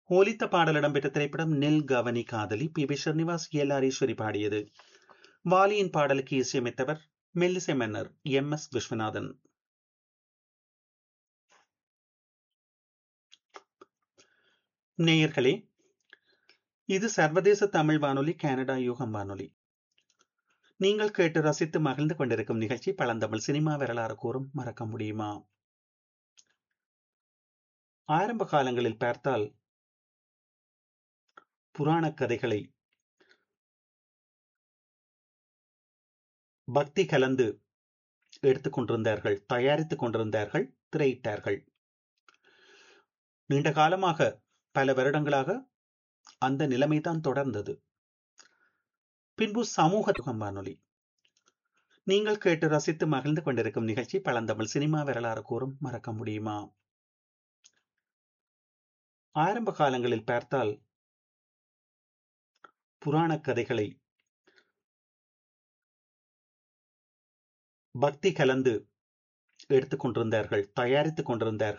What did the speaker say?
ஒலித்த பாடல் இடம்பெற்ற திரைப்படம் நெல் கவனி காதலி P V Srinivas L Eswari பாடியது வாலியின் பாடலுக்கு இசையமைத்தவர் மெல்லிசை மன்னர் எம் எஸ் விஸ்வநாதன் நேயர்களே இது சர்வதேச தமிழ் வானொலி கனடா யூகம் வானொலி நீங்கள் கேட்டு ரசித்து மகிழ்ந்து கொண்டிருக்கும் நிகழ்ச்சி பழந்தமிழ் சினிமா வரலாறு கூறும் மறக்க முடியுமா ஆரம்ப காலங்களில் பார்த்தால் புராண கதைகளை பக்தி கலந்து எடுத்துக் கொண்டிருந்தார்கள் தயாரித்துக் கொண்டிருந்தார்கள் திரையிட்டார்கள் நீண்ட காலமாக பல வருடங்களாக அந்த நிலைமைதான் தொடர்ந்தது பின்பு சமூக வானொலி நீங்கள் கேட்டு ரசித்து மகிழ்ந்து கொண்டிருக்கும் நிகழ்ச்சி பழந்தமிழ் சினிமா வரலாறு கூறும் மறக்க முடியுமா ஆரம்ப காலங்களில் பார்த்தால் புராண கதைகளை பக்தி கலந்து எடுத்துக் கொண்டிருந்தார்கள் தயாரித்துக் கொண்டிருந்தார்கள்